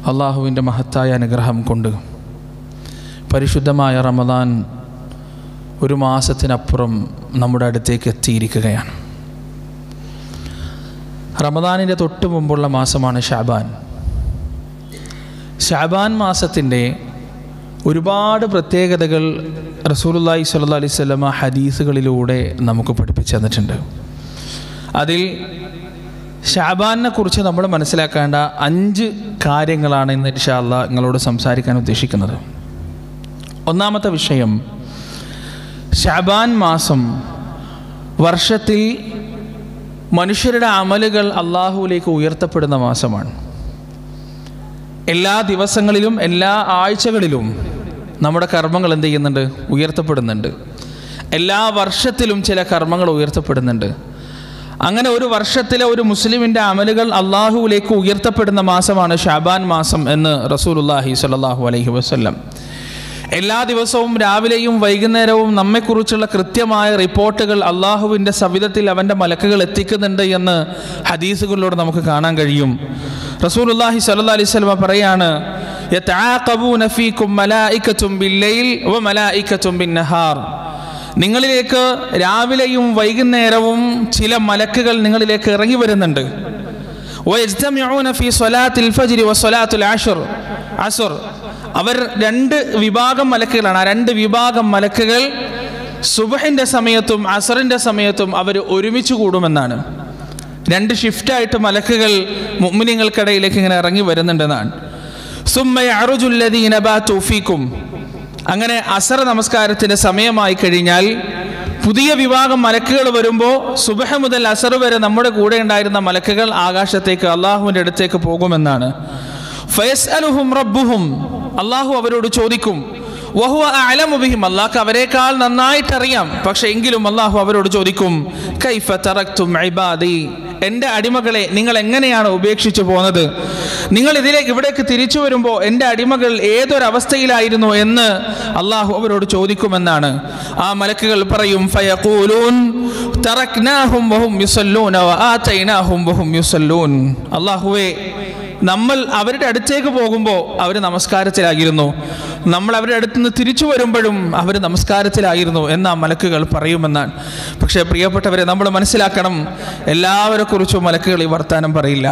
അള്ളാഹുവിൻ്റെ മഹത്തായ അനുഗ്രഹം കൊണ്ട് പരിശുദ്ധമായ റമദാൻ ഒരു മാസത്തിനപ്പുറം നമ്മുടെ അടുത്തേക്ക് എത്തിയിരിക്കുകയാണ് റമദാനിൻ്റെ തൊട്ട് മുമ്പുള്ള മാസമാണ് ഷാബാൻ ഷാബാൻ മാസത്തിൻ്റെ ഒരുപാട് പ്രത്യേകതകൾ റസൂലുല്ലാഹി സ്വല്ലല്ലാഹി അലൈഹി വസല്ലമ ഹദീസുകളിലൂടെ നമുക്ക് പഠിപ്പിച്ചു തന്നിട്ടുണ്ട് അതിൽ ഷാബാനെ കുറിച്ച് നമ്മൾ മനസ്സിലാക്കേണ്ട അഞ്ച് കാര്യങ്ങളാണ് ഇന്ന് ഇൻഷാല്ല നിങ്ങളോട് സംസാരിക്കാൻ ഉദ്ദേശിക്കുന്നത് ഒന്നാമത്തെ വിഷയം ഷാബാൻ മാസം വർഷത്തിൽ മനുഷ്യരുടെ അമലുകൾ അള്ളാഹുവിലേക്ക് ഉയർത്തപ്പെടുന്ന മാസമാണ് എല്ലാ ദിവസങ്ങളിലും എല്ലാ ആഴ്ചകളിലും നമ്മുടെ കർമ്മങ്ങൾ എന്ത് ചെയ്യുന്നുണ്ട് ഉയർത്തപ്പെടുന്നുണ്ട് എല്ലാ വർഷത്തിലും ചില കർമ്മങ്ങൾ ഉയർത്തപ്പെടുന്നുണ്ട് അങ്ങനെ ഒരു വർഷത്തിലെ ഒരു മുസ്ലിമിൻ്റെ അമലുകൾ അള്ളാഹുവിലേക്ക് ഉയർത്തപ്പെടുന്ന മാസമാണ് ഷാബാൻ മാസം എന്ന് റസൂലുല്ലാഹി സ്വല്ലല്ലാഹു അലൈഹി വസല്ലം എല്ലാ ദിവസവും രാവിലെയും വൈകുന്നേരവും നമ്മെക്കുറിച്ചുള്ള കൃത്യമായ റിപ്പോർട്ടുകൾ അള്ളാഹുവിൻ്റെ സവിധത്തിൽ അവൻ്റെ മലക്കുകൾ എത്തിക്കുന്നുണ്ട് എന്ന് ഹദീസുകളിലൂടെ നമുക്ക് കാണാൻ കഴിയും റസൂലുല്ലാഹി സ്വല്ലല്ലാഹി അലൈഹി വസല്ലം പറയാണ് യതആഖബൂന ഫീകും മലായികത്തും ബില്ലൈൽ വ മലായികത്തും ബിന്നഹാർ നിങ്ങളിലേക്ക് രാവിലെയും വൈകുന്നേരവും ചില മലക്കുകൾ നിങ്ങളിലേക്ക് ഇറങ്ങി വരുന്നുണ്ട് വയജ്തമിഊന ഫീ സ്വലാത്തിൽ ഫജ്രി വ സ്വലാത്തുൽ അശ്ർ അസ്ർ അവർ രണ്ട് വിഭാഗം മലക്കുകളാണ് ആ രണ്ട് വിഭാഗം മലക്കുകൾ സുബഹിൻ്റെ സമയത്തും അസറിൻ്റെ സമയത്തും അവർ ഒരുമിച്ച് കൂടുമെന്നാണ് രണ്ട് ഷിഫ്റ്റായിട്ട് മലക്കുകൾ മുഅ്മിനീങ്ങൾക്കിടയിലേക്ക് ഇങ്ങനെ ഇറങ്ങി വരുന്നുണ്ടെന്നാണ് സുമ്മയ അറുജുല്ലദീന ബാതു ഫീക്കും അങ്ങനെ അസർ നമസ്കാരത്തിൻ്റെ സമയമായി കഴിഞ്ഞാൽ പുതിയ വിഭാഗം മലക്കുകൾ വരുമ്പോൾ സുബഹ മുതൽ അസർ വരെ നമ്മുടെ കൂടെ ഉണ്ടായിരുന്ന മലക്കുകൾ ആകാശത്തേക്ക് അള്ളാഹുവിൻ്റെ അടുത്തേക്ക് പോകുമെന്നാണ് ഫയസ് അലുഹും റബ്ബുഹും അള്ളാഹു അവരോട് ചോദിക്കും വഹുവ അലമുബിഹിം അള്ളാഹ് അവരെക്കാൾ നന്നായിട്ടറിയാം പക്ഷെ എങ്കിലും അള്ളാഹു അവരോട് ചോദിക്കും കൈഫ തറക്തും ഇബാദി എൻ്റെ അടിമകളെ നിങ്ങൾ എങ്ങനെയാണ് ഉപേക്ഷിച്ചു പോകുന്നത് നിങ്ങൾ ഇതിലേക്ക് ഇവിടേക്ക് തിരിച്ചു വരുമ്പോൾ എൻ്റെ അടിമകൾ ഏതൊരവസ്ഥയിലായിരുന്നു എന്ന് അള്ളാഹു അവരോട് ചോദിക്കുമെന്നാണ് ആ മലക്കുകൾ പറയും ഫയഖൂലൂൻ തറക്നാഹും വഹും യുസല്ലൂന വആതൈനാഹും വഹും യുസല്ലൂൻ അള്ളാഹുവേ നമ്മൾ അവരുടെ അടുത്തേക്ക് പോകുമ്പോൾ അവർ നമസ്കാരത്തിലായിരുന്നു നമ്മൾ അവരുടെ അടുത്ത് നിന്ന് തിരിച്ചു വരുമ്പോഴും അവർ നമസ്കാരത്തിലായിരുന്നു എന്ന് ആ മലക്കുകൾ പറയുമെന്നാണ് പക്ഷേ പ്രിയപ്പെട്ടവരെ നമ്മൾ മനസ്സിലാക്കണം എല്ലാവരെ കുറിച്ചും മലക്കുകൾ ഈ വർത്താനം പറയില്ല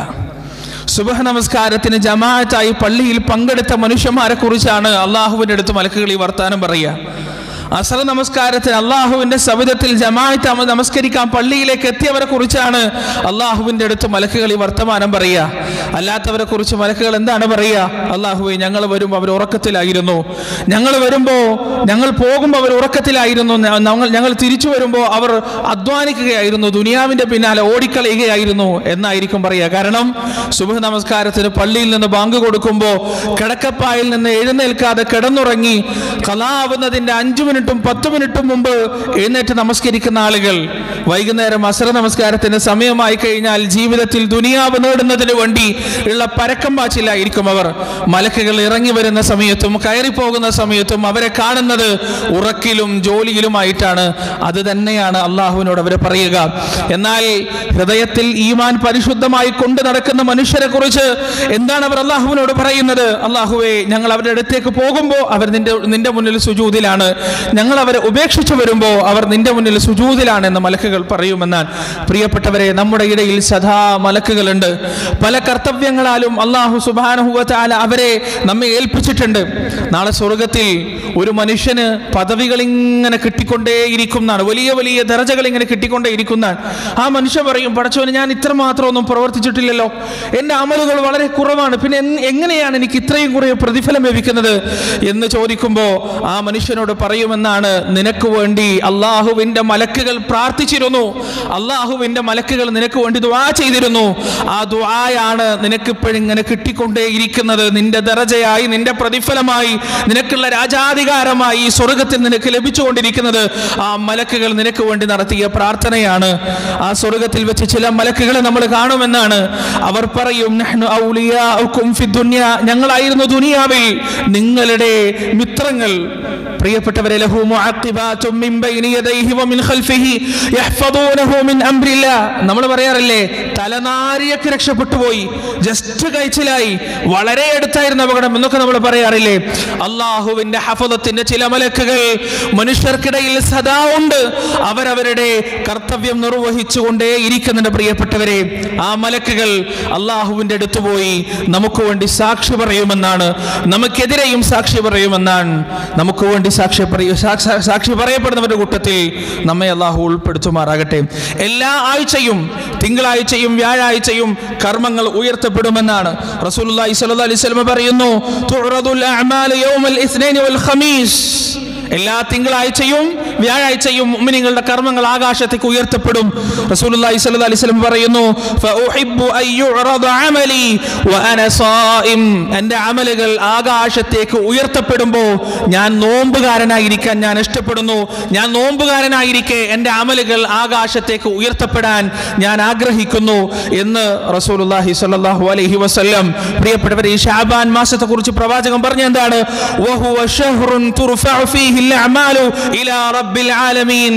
സുബഹ നമസ്കാരത്തിന് ജമാഅത്തായി പള്ളിയിൽ പങ്കെടുത്ത മനുഷ്യന്മാരെ കുറിച്ചാണ് അള്ളാഹുവിൻ്റെ അടുത്ത് മലക്കുകൾ ഈ വർത്താനം പറയുക അസർ നമസ്കാരത്തിന് അള്ളാഹുവിന്റെ സവിധത്തിൽ ജമാഅത്ത് നമസ്കരിക്കാൻ പള്ളിയിലേക്ക് എത്തിയവരെ കുറിച്ചാണ് അള്ളാഹുവിന്റെ അടുത്ത് മലക്കുകൾ ഈ വർത്തമാനം പറയുക അല്ലാത്തവരെ കുറിച്ച് മലക്കുകൾ എന്താണ് പറയുക അള്ളാഹുവെ ഞങ്ങൾ വരുമ്പോൾ അവർ ഉറക്കത്തിലായിരുന്നു ഞങ്ങൾ വരുമ്പോൾ ഞങ്ങൾ പോകുമ്പോൾ അവർ ഉറക്കത്തിലായിരുന്നു ഞങ്ങൾ ഞങ്ങൾ തിരിച്ചു വരുമ്പോൾ അവർ അധ്വാനിക്കുകയായിരുന്നു ദുനിയാവിന്റെ പിന്നാലെ ഓടിക്കളയുകയായിരുന്നു എന്നായിരിക്കും പറയുക കാരണം സുബഹ നമസ്കാരത്തിന് പള്ളിയിൽ നിന്ന് ബാങ്ക് കൊടുക്കുമ്പോൾ കിടക്കപ്പായിൽ നിന്ന് എഴുന്നേൽക്കാതെ കിടന്നുറങ്ങി കലാവുന്നതിന്റെ അഞ്ചു മിനിറ്റും പത്ത് മിനിറ്റും മുമ്പ് എഴുന്നേറ്റ് നമസ്കരിക്കുന്ന ആളുകൾ വൈകുന്നേരം അസറ നമസ്കാരത്തിന് സമയമായി കഴിഞ്ഞാൽ ജീവിതത്തിൽ ദുനിയാവ് നേടുന്നതിന് വേണ്ടി ഉള്ള പരക്കം പാച്ചിലായിരിക്കും അവർ മലക്കുകൾ ഇറങ്ങി വരുന്ന സമയത്തും കയറിപ്പോകുന്ന സമയത്തും അവരെ കാണുന്നത് ഉറക്കിലും ജോലിയിലുമായിട്ടാണ് അത് തന്നെയാണ് അള്ളാഹുവിനോട് അവരെ പറയുക എന്നാൽ ഹൃദയത്തിൽ ഈമാൻ പരിശുദ്ധമായി കൊണ്ടു നടക്കുന്ന മനുഷ്യരെ കുറിച്ച് എന്താണ് അവർ അള്ളാഹുവിനോട് പറയുന്നത് അള്ളാഹുവെ ഞങ്ങൾ അവരുടെ അടുത്തേക്ക് പോകുമ്പോൾ അവർ നിന്റെ നിന്റെ മുന്നിൽ സുജൂതിലാണ് ഞങ്ങൾ അവരെ ഉപേക്ഷിച്ചു വരുമ്പോൾ അവർ നിന്റെ മുന്നിൽ സുജൂതിലാണ് എന്ന് മലക്കുകൾ പറയുമെന്നാൽ പ്രിയപ്പെട്ടവരെ നമ്മുടെ ഇടയിൽ സദാ മലക്കുകളുണ്ട് പല കർത്തവ്യങ്ങളാലും അള്ളാഹു സുബാനുഹുവല അവരെ നമ്മെ ഏൽപ്പിച്ചിട്ടുണ്ട് നാളെ സ്വർഗത്തിൽ ഒരു മനുഷ്യന് പദവികൾ ഇങ്ങനെ കിട്ടിക്കൊണ്ടേയിരിക്കുന്നതാണ് വലിയ വലിയ ദർജകൾ ഇങ്ങനെ കിട്ടിക്കൊണ്ടേയിരിക്കുന്നതാണ് ആ മനുഷ്യൻ പറയും പടച്ചോന് ഞാൻ ഇത്ര മാത്രമൊന്നും പ്രവർത്തിച്ചിട്ടില്ലല്ലോ എൻ്റെ അമലുകൾ വളരെ കുറവാണ് പിന്നെ എൻ- എങ്ങനെയാണ് എനിക്ക് ഇത്രയും കുറേ പ്രതിഫലം ലഭിക്കുന്നത് എന്ന് ചോദിക്കുമ്പോൾ ആ മനുഷ്യനോട് പറയുമെന്നാണ് നിനക്ക് വേണ്ടി അള്ളാഹുവിൻ്റെ മലക്കുകൾ പ്രാർത്ഥിച്ചിരുന്നു അള്ളാഹുവിൻ്റെ മലക്കുകൾ നിനക്ക് വേണ്ടി ദുആ ചെയ്തിരുന്നു ആ ദുആയാണ് നിനക്ക് ഇപ്പോഴിങ്ങനെ കിട്ടിക്കൊണ്ടേയിരിക്കുന്നത് നിന്റെ ദറജയായി നിന്റെ പ്രതിഫലമായി നിനക്കുള്ള രാജാധികാരമായി ഈ സ്വർഗത്തിൽ നിനക്ക് ലഭിച്ചുകൊണ്ടിരിക്കുന്നത് ആ മലക്കുകൾ നിനക്ക് വേണ്ടി നടത്തിയ പ്രാർത്ഥനയാണ് ആ സ്വർഗത്തിൽ വെച്ച് ചില മലക്കുകളെ നമ്മൾ കാണുമെന്നാണ് അവർ പറയും "നഹ്നു ഔലിയാഉക്കും ഫിദ്ദുനിയ." ഞങ്ങളായിരുന്നു ദുനിയാവിൽ നിങ്ങളുടെ മിത്രങ്ങൾ പ്രിയപ്പെട്ടവരെ ലഹു له معقبات من بين يديه ومن خلفه يحفظونه من أمر الله നമ്മൾ പറയാറില്ലേ തലനാരിയൊക്കെ രക്ഷപ്പെട്ടു പോയി ജസ്റ്റ് കഴിച്ചിലായി വളരെ അടുത്തായിരുന്നു അപകടം എന്നൊക്കെ നമ്മൾ പറയാറില്ലേ അള്ളാഹുവിന്റെ ഹഫദത്തിന്റെ ചില മലക്കുകൾ മനുഷ്യർക്കിടയിൽ സദാ ഉണ്ട് അവരവരുടെ കർത്തവ്യം നിർവഹിച്ചുകൊണ്ടേ ഇരിക്കുന്നുണ്ട് പ്രിയപ്പെട്ടവരെ ആ മലക്കുകൾ അള്ളാഹുവിന്റെ അടുത്ത് പോയി നമുക്ക് വേണ്ടി സാക്ഷി പറയുമെന്നാണ് നമുക്കെതിരെയും സാക്ഷി പറയുമെന്നാണ് നമുക്ക് വേണ്ടി സാക്ഷി പറയൂ സാക്ഷ- സാക്ഷി പറയപ്പെടുന്നവരുടെ കൂട്ടത്തിൽ നമ്മെ അള്ളാഹു ഉൾപ്പെടുത്തുമാറാകട്ടെ എല്ലാ ആഴ്ചയും തിങ്കളാഴ്ചയും വ്യാഴാഴ്ചയും കർമ്മങ്ങൾ ഉയർത്തപ്പെടുമെന്നാണ് റസൂലുള്ളാഹി സ്വല്ലല്ലാഹി അലൈഹി വസല്ലം പറയുന്നു തുറദുൽ അഅമാലു യൗമൽ ഇസ്നൈനി വൽ ഖമീസ് എല്ലാ തിങ്കളാഴ്ചയും വ്യാഴാഴ്ചയും മുഅ്മിനീങ്ങളുടെ കർമ്മങ്ങൾ ആകാശത്തേക്ക് ഉയർത്തപ്പെടും റസൂലുള്ളാഹി സ്വല്ലല്ലാഹി അലൈഹി വസല്ലം പറയുന്നു ഫഉഹിബ്ബു അൻ യുഅറദ അമലി വഅന സായിം എൻ്റെ അമലുകൾ ആകാശത്തേക്ക് ഉയർത്തപ്പെടുമ്പോൾ ഞാൻ നോമ്പുകാരനായിരിക്കാൻ ഞാൻ ഇഷ്ടപ്പെടുന്നു ഞാൻ നോമ്പുകാരനായിരിക്കെ എൻ്റെ അമലുകൾ ആകാശത്തേക്ക് ഉയർത്തപ്പെടാൻ ഞാൻ ആഗ്രഹിക്കുന്നു എന്ന് റസൂലുള്ളാഹി സ്വല്ലല്ലാഹു അലൈഹി വസല്ലം പ്രിയപ്പെട്ടവരെ ഈ ഷാബാൻ മാസത്തെ കുറിച്ച് പ്രവാചകൻ പറഞ്ഞ എന്താണ് വഹുവ ഷഹ്റുൻ തുർഫഉ ഫീഹി അഅമാലു ഇലാ റബ്ബിൽ ആലമീൻ